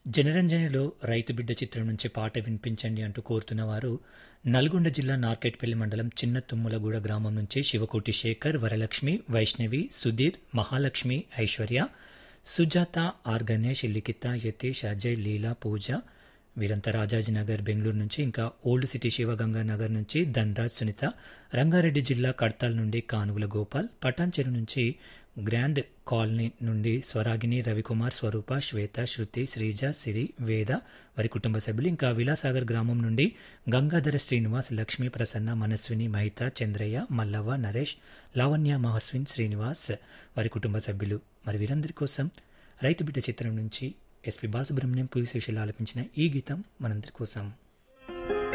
జనరంజనిలో రైతు బిడ్డ చిత్రం నుంచి పాట వినిపించండి అంటూ కోరుతున్న వారు నల్గొండ జిల్లా నార్కెట్పల్లి మండలం చిన్న తుమ్మలగూడ గ్రామం నుంచి శివకోటి శేఖర్ వరలక్ష్మి వైష్ణవి సుధీర్ మహాలక్ష్మి ఐశ్వర్య సుజాత ఆర్ గణేష్ లిఖిత యతీష్ అజయ్ లీలా పూజ వీరంతా రాజాజీనగర్ బెంగళూరు నుంచి ఇంకా ఓల్డ్ సిటీ శివగంగా నగర్ నుంచి ధన్రాజ్ సునీత రంగారెడ్డి జిల్లా కడతాల్ నుండి కానుగుల గోపాల్ పటాన్చెరు నుంచి గ్రాండ్ కాలనీ నుండి స్వరాగిని రవికుమార్ స్వరూప శ్వేత శృతి శ్రీజ సిరి వేద వారి కుటుంబ సభ్యులు ఇంకా విలాసాగర్ గ్రామం నుండి గంగాధర శ్రీనివాస్ లక్ష్మీ ప్రసన్న మనస్విని మహిత చంద్రయ్య మల్లవ్వ నరేష్ లావణ్య మహస్విన్ శ్రీనివాస్ వారి కుటుంబ సభ్యులు మరి వీరందరి కోసం రైతు బిడ్డ చిత్రం నుంచి ఎస్పి బాలసుబ్రహ్మణ్యం పులిశేషులు ఆలపించిన ఈ గీతం మనందరి కోసం